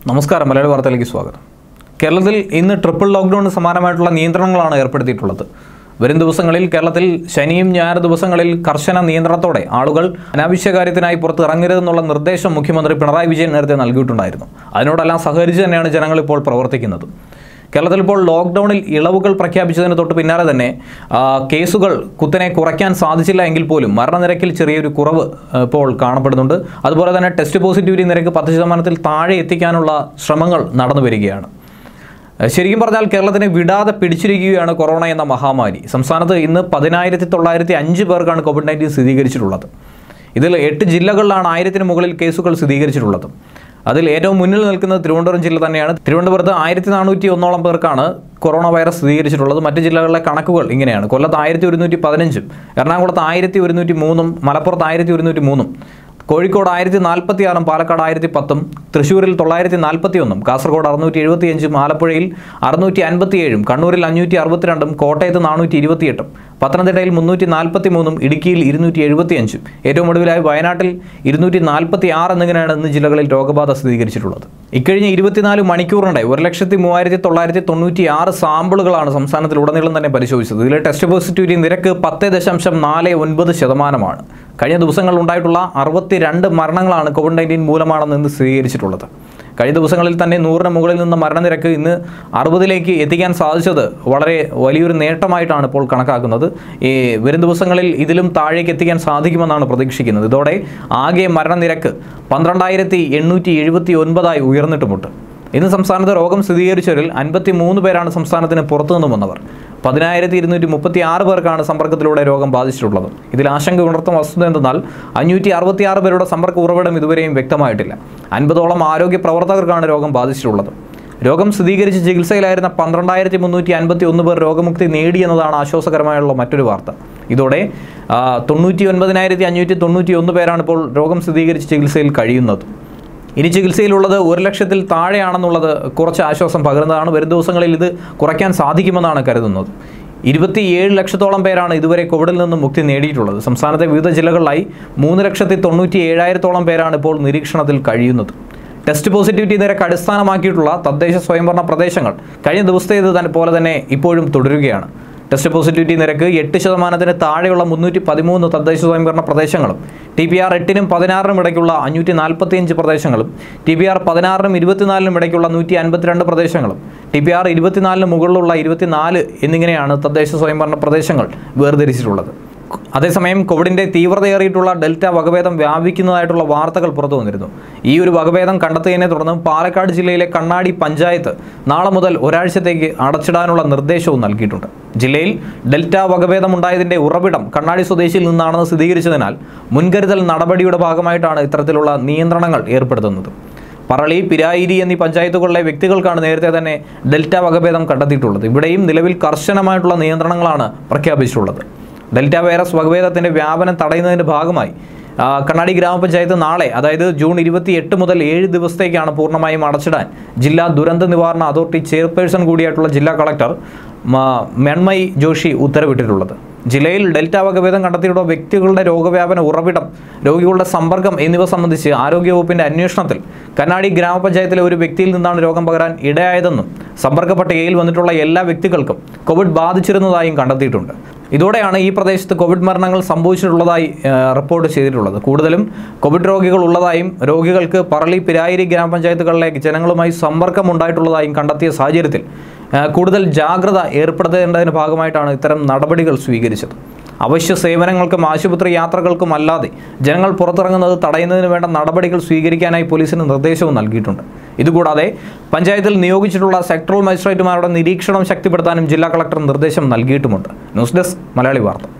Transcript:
നമസ്കാരം മലയാളി വാർത്തയിലേക്ക് സ്വാഗതം കേരളത്തിൽ ഇന്ന് ട്രിപ്പിൾ ലോക്ക്ഡൌണിന് സമാനമായിട്ടുള്ള നിയന്ത്രണങ്ങളാണ് ഏർപ്പെടുത്തിയിട്ടുള്ളത് വരും ദിവസങ്ങളിൽ കേരളത്തിൽ ശനിയും ഞായർ ദിവസങ്ങളിൽ കർശന നിയന്ത്രണത്തോടെ ആളുകൾ അനാവശ്യ കാര്യത്തിനായി പുറത്ത് ഇറങ്ങരുതെന്നുള്ള നിർദ്ദേശം മുഖ്യമന്ത്രി പിണറായി വിജയൻ നേരത്തെ നൽകിയിട്ടുണ്ടായിരുന്നു അതിനോടെല്ലാം സഹകരിച്ച് തന്നെയാണ് ജനങ്ങൾ ഇപ്പോൾ പ്രവർത്തിക്കുന്നത് കേരളത്തിൽ ഇപ്പോൾ ലോക്ക്ഡൌണിൽ ഇളവുകൾ പ്രഖ്യാപിച്ചതിന് തൊട്ട് പിന്നാലെ തന്നെ ആ, കേസുകൾ കുത്തനെ കുറയ്ക്കാൻ സാധിച്ചില്ല എങ്കിൽ പോലും മരണനിരക്കിൽ ചെറിയൊരു കുറവ് ആ, ഇപ്പോൾ കാണപ്പെടുന്നുണ്ട് അതുപോലെ തന്നെ ടെസ്റ്റ് പോസിറ്റിവിറ്റി നിരക്ക് പത്ത് ശതമാനത്തിൽ താഴെ എത്തിക്കാനുള്ള ശ്രമങ്ങൾ നടന്നു വരികയാണ് ശരിക്കും പറഞ്ഞാൽ കേരളത്തിനെ വിടാതെ പിടിച്ചിരിക്കുകയാണ് കൊറോണ എന്ന മഹാമാരി സംസ്ഥാനത്ത് ഇന്ന് പതിനായിരത്തി തൊള്ളായിരത്തി അഞ്ച് പേർക്കാണ് കോവിഡ് നയൻറ്റീൻ സ്ഥിരീകരിച്ചിട്ടുള്ളത് ഇതിൽ എട്ട് ജില്ലകളിലാണ് ആയിരത്തിന് മുകളിൽ കേസുകൾ സ്ഥിരീകരിച്ചിട്ടുള്ളത് അതിൽ ഏറ്റവും മുന്നിൽ നിൽക്കുന്നത് തിരുവനന്തപുരം ജില്ല തന്നെയാണ് തിരുവനന്തപുരത്ത് ആയിരത്തി നാനൂറ്റി ഒന്നോളം പേർക്കാണ് കൊറോണ വൈറസ് സ്ഥിരീകരിച്ചിട്ടുള്ളത് മറ്റ് ജില്ലകളിലെ കണക്കുകൾ ഇങ്ങനെയാണ് കൊല്ലത്ത് ആയിരത്തി ഒരുന്നൂറ്റി പതിനഞ്ചും എറണാകുളത്ത് ആയിരത്തി ഒരുന്നൂറ്റി മൂന്നും മലപ്പുറത്ത് ആയിരത്തി ഒരുന്നൂറ്റി മൂന്നും കോഴിക്കോട് ആയിരത്തി നാൽപ്പത്തി ആറും പാലക്കാട് ആയിരത്തി പത്തും തൃശ്ശൂരിൽ തൊള്ളായിരത്തി നാൽപ്പത്തി ഒന്നും കാസർഗോഡ് അറുന്നൂറ്റി എഴുപത്തിയഞ്ചും ആലപ്പുഴയിൽ അറുന്നൂറ്റി അൻപത്തിയേഴും കണ്ണൂരിൽ അഞ്ഞൂറ്റി അറുപത്തിരണ്ടും കോട്ടയത്ത് നാനൂറ്റി ഇരുപത്തിയെട്ടും പത്തനംതിട്ടയിൽ മുന്നൂറ്റി നാൽപ്പത്തി മൂന്നും ഇടുക്കിയിൽ ഇരുന്നൂറ്റി എഴുപത്തിയഞ്ചും ഏറ്റവും ഒടുവിലായി വയനാട്ടിൽ ഇരുന്നൂറ്റി നാൽപ്പത്തി ആറ് എന്നിങ്ങനെയാണ് ഇന്ന് ജില്ലകളിൽ രോഗബാധ സ്ഥിരീകരിച്ചിട്ടുള്ളത് ഇക്കഴിഞ്ഞ ഇരുപത്തിനാല് മണിക്കൂറിനിടെ ഒരു ലക്ഷത്തി മൂവായിരത്തി തൊള്ളായിരത്തി തൊണ്ണൂറ്റി ആറ് സാമ്പിളുകളാണ് സംസ്ഥാനത്തിലുടനീളം തന്നെ പരിശോധിച്ചത് ഇതിലെ ടെസ്റ്റ് പോസിറ്റിവിറ്റി നിരക്ക് പത്ത് ദശാംശം നാല് ഒൻപത് ശതമാനമാണ് കഴിഞ്ഞ ദിവസങ്ങളിൽ ഉണ്ടായിട്ടുള്ള അറുപത്തിരണ്ട് മരണങ്ങളാണ് കോവിഡ് നയൻറ്റീൻ മൂലമാണെന്ന് ഇന്ന് സ്ഥിരീകരിച്ചിട്ടുള്ളത് കഴിഞ്ഞ ദിവസങ്ങളിൽ തന്നെ നൂറിന് മുകളിൽ നിന്ന് മരണനിരക്ക് ഇന്ന് അറുപതിലേക്ക് എത്തിക്കാൻ സാധിച്ചത് വളരെ വലിയൊരു നേട്ടമായിട്ടാണ് ഇപ്പോൾ കണക്കാക്കുന്നത് ഈ വരും ദിവസങ്ങളിൽ ഇതിലും താഴേക്ക് എത്തിക്കാൻ സാധിക്കുമെന്നാണ് പ്രതീക്ഷിക്കുന്നത് ഇതോടെ ആകെ മരണനിരക്ക് പന്ത്രണ്ടായിരത്തി എണ്ണൂറ്റി എഴുപത്തി ഒൻപതായി ഉയർന്നിട്ടുമുണ്ട് ഇന്ന് സംസ്ഥാനത്ത് രോഗം സ്ഥിരീകരിച്ചവരിൽ അൻപത്തി മൂന്ന് പേരാണ് സംസ്ഥാനത്തിന് പുറത്തുനിന്നും വന്നവർ പതിനായിരത്തി ഇരുന്നൂറ്റി മുപ്പത്തി ആറ് പേർക്കാണ് സമ്പർക്കത്തിലൂടെ രോഗം ബാധിച്ചിട്ടുള്ളത് ഇതിൽ ആശങ്ക ഉണർത്തുന്ന വസ്തുത എന്തെന്നാൽ അഞ്ഞൂറ്റി അറുപത്തി ആറ് പേരുടെ സമ്പർക്ക ഉറവിടം ഇതുവരെയും വ്യക്തമായിട്ടില്ല അൻപതോളം ആരോഗ്യ പ്രവർത്തകർക്കാണ് രോഗം ബാധിച്ചിട്ടുള്ളത് രോഗം സ്ഥിരീകരിച്ച് ചികിത്സയിലായിരുന്ന പന്ത്രണ്ടായിരത്തി മുന്നൂറ്റി അൻപത്തി ഒന്ന് പേർ രോഗമുക്തി നേടി എന്നതാണ് ആശ്വാസകരമായുള്ള മറ്റൊരു വാർത്ത ഇതോടെ ആ, തൊണ്ണൂറ്റി ഒൻപതിനായിരത്തി അഞ്ഞൂറ്റി തൊണ്ണൂറ്റി ഒന്ന് പേരാണ് ഇപ്പോൾ രോഗം സ്ഥിരീകരിച്ച് ചികിത്സയിൽ കഴിയുന്നത് ഇനി ചികിത്സയിലുള്ളത് ഒരു ലക്ഷത്തിൽ താഴെയാണെന്നുള്ളത് കുറച്ച് ആശ്വാസം പകരുന്നതാണ് വരും ദിവസങ്ങളിൽ ഇത് കുറയ്ക്കാൻ സാധിക്കുമെന്നാണ് കരുതുന്നത് ഇരുപത്തിയേഴ് ലക്ഷത്തോളം പേരാണ് ഇതുവരെ കോവിഡിൽ നിന്ന് മുക്തി നേടിയിട്ടുള്ളത് സംസ്ഥാനത്തെ വിവിധ ജില്ലകളിലായി മൂന്ന് ലക്ഷത്തി തൊണ്ണൂറ്റി ഏഴായിരത്തോളം പേരാണ് ഇപ്പോൾ നിരീക്ഷണത്തിൽ കഴിയുന്നത് ടെസ്റ്റ് പോസിറ്റിവിറ്റി നിരക്ക് അടിസ്ഥാനമാക്കിയിട്ടുള്ള തദ്ദേശ സ്വയംഭരണ പ്രദേശങ്ങൾ കഴിഞ്ഞ ദിവസത്തേത് തന്നെ പോലെ തന്നെ ഇപ്പോഴും തുടരുകയാണ് ടെസ്റ്റ് പോസിറ്റിവിറ്റി നിരക്ക് എട്ട് ശതമാനത്തിന് താഴെയുള്ള മുന്നൂറ്റി പതിമൂന്ന് തദ്ദേശ സ്വയംഭരണ പ്രദേശങ്ങളും ടി പി ആർ എട്ടിനും പതിനാറിനും ഇടയ്ക്കുള്ള അഞ്ഞൂറ്റി നാൽപ്പത്തിയഞ്ച് പ്രദേശങ്ങളും ടി പി ആർ പതിനാറിനും ഇരുപത്തിനാലിനും ഇടയ്ക്കുള്ള നൂറ്റി അൻപത്തിരണ്ട് പ്രദേശങ്ങളും ടി പി ആർ ഇരുപത്തിനാലിന് മുകളിലുള്ള ഇരുപത്തിനാല് എന്നിങ്ങനെയാണ് തദ്ദേശ സ്വയംഭരണ പ്രദേശങ്ങൾ വേർതിരിച്ചിട്ടുള്ളത് അതേസമയം കോവിഡിന്റെ തീവ്രതയേറിയിട്ടുള്ള ഡെൽറ്റ വകഭേദം വ്യാപിക്കുന്നതായിട്ടുള്ള വാർത്തകൾ പുറത്തു വന്നിരുന്നു ഈ ഒരു വകഭേദം കണ്ടെത്തിയതിനെ തുടർന്ന് പാലക്കാട് ജില്ലയിലെ കണ്ണാടി പഞ്ചായത്ത് നാളെ മുതൽ ഒരാഴ്ചത്തേക്ക് അടച്ചിടാനുള്ള നിർദ്ദേശവും നൽകിയിട്ടുണ്ട് ജില്ലയിൽ ഡെൽറ്റ വകഭേദം ഉണ്ടായതിന്റെ ഉറവിടം കണ്ണാടി സ്വദേശിയിൽ നിന്നാണെന്ന് സ്ഥിരീകരിച്ചതിനാൽ മുൻകരുതൽ നടപടിയുടെ ഭാഗമായിട്ടാണ് ഇത്തരത്തിലുള്ള നിയന്ത്രണങ്ങൾ ഏർപ്പെടുത്തുന്നത് പറളി പിരായിരി എന്നീ പഞ്ചായത്തുകളിലെ വ്യക്തികൾക്കാണ് നേരത്തെ തന്നെ ഡെൽറ്റ വകഭേദം കണ്ടെത്തിയിട്ടുള്ളത് ഇവിടെയും നിലവിൽ കർശനമായിട്ടുള്ള നിയന്ത്രണങ്ങളാണ് പ്രഖ്യാപിച്ചിട്ടുള്ളത് ഡെൽറ്റ വൈറസ് വകഭേദത്തിന്റെ വ്യാപനം തടയുന്നതിന്റെ ഭാഗമായി ആ, കണ്ണാടി ഗ്രാമപഞ്ചായത്ത് നാളെ അതായത് ജൂൺ ഇരുപത്തി എട്ട് മുതൽ ഏഴ് ദിവസത്തേക്കാണ് പൂർണ്ണമായും അടച്ചിടാൻ ജില്ലാ ദുരന്ത നിവാരണ അതോറിറ്റി ചെയർപേഴ്സൺ കൂടിയായിട്ടുള്ള ജില്ലാ കളക്ടർ മ- മെൺമയി ജോഷി ഉത്തരവിട്ടിട്ടുള്ളത് ജില്ലയിൽ ഡെൽറ്റ വകഭേദം കണ്ടെത്തിയിട്ടുള്ള വ്യക്തികളുടെ രോഗവ്യാപന ഉറവിടം രോഗികളുടെ സമ്പർക്കം എന്നിവ സംബന്ധിച്ച് ആരോഗ്യവകുപ്പിന്റെ അന്വേഷണത്തിൽ കണ്ണാടി ഗ്രാമപഞ്ചായത്തിലെ ഒരു വ്യക്തിയിൽ നിന്നാണ് രോഗം പകരാൻ ഇടയായതെന്നും സമ്പർക്ക പട്ടികയിൽ വന്നിട്ടുള്ള എല്ലാ വ്യക്തികൾക്കും കോവിഡ് ബാധിച്ചിരുന്നതായും കണ്ടെത്തിയിട്ടുണ്ട് ഇതോടെയാണ് ഈ പ്രദേശത്ത് കോവിഡ് മരണങ്ങൾ സംഭവിച്ചിട്ടുള്ളതായി ആ, റിപ്പോർട്ട് ചെയ്തിട്ടുള്ളത് കൂടുതലും കോവിഡ് രോഗികൾ ഉള്ളതായും രോഗികൾക്ക് പറളി പിരായിരി ഗ്രാമപഞ്ചായത്തുകളിലെ ജനങ്ങളുമായി സമ്പർക്കം ഉണ്ടായിട്ടുള്ളതായും കണ്ടെത്തിയ സാഹചര്യത്തിൽ ആ, കൂടുതൽ ജാഗ്രത ഏർപ്പെടുത്തേണ്ടതിന് ഭാഗമായിട്ടാണ് ഇത്തരം നടപടികൾ സ്വീകരിച്ചത് അവശ്യ സേവനങ്ങൾക്കും ആശുപത്രി യാത്രകൾക്കും അല്ലാതെ ജനങ്ങൾ പുറത്തിറങ്ങുന്നത് തടയുന്നതിന് വേണ്ട നടപടികൾ സ്വീകരിക്കാനായി പോലീസിന് നിർദ്ദേശവും നൽകിയിട്ടുണ്ട് ഇതുകൂടാതെ പഞ്ചായത്തിൽ നിയോഗിച്ചിട്ടുള്ള സെക്ടറൽ മജിസ്ട്രേറ്റുമാരുടെ നിരീക്ഷണം ശക്തിപ്പെടുത്താനും ജില്ലാ കളക്ടർ നിർദ്ദേശം നൽകിയിട്ടുമുണ്ട് ന്യൂസ് ഡെസ്ക് മലയാളി വാർത്ത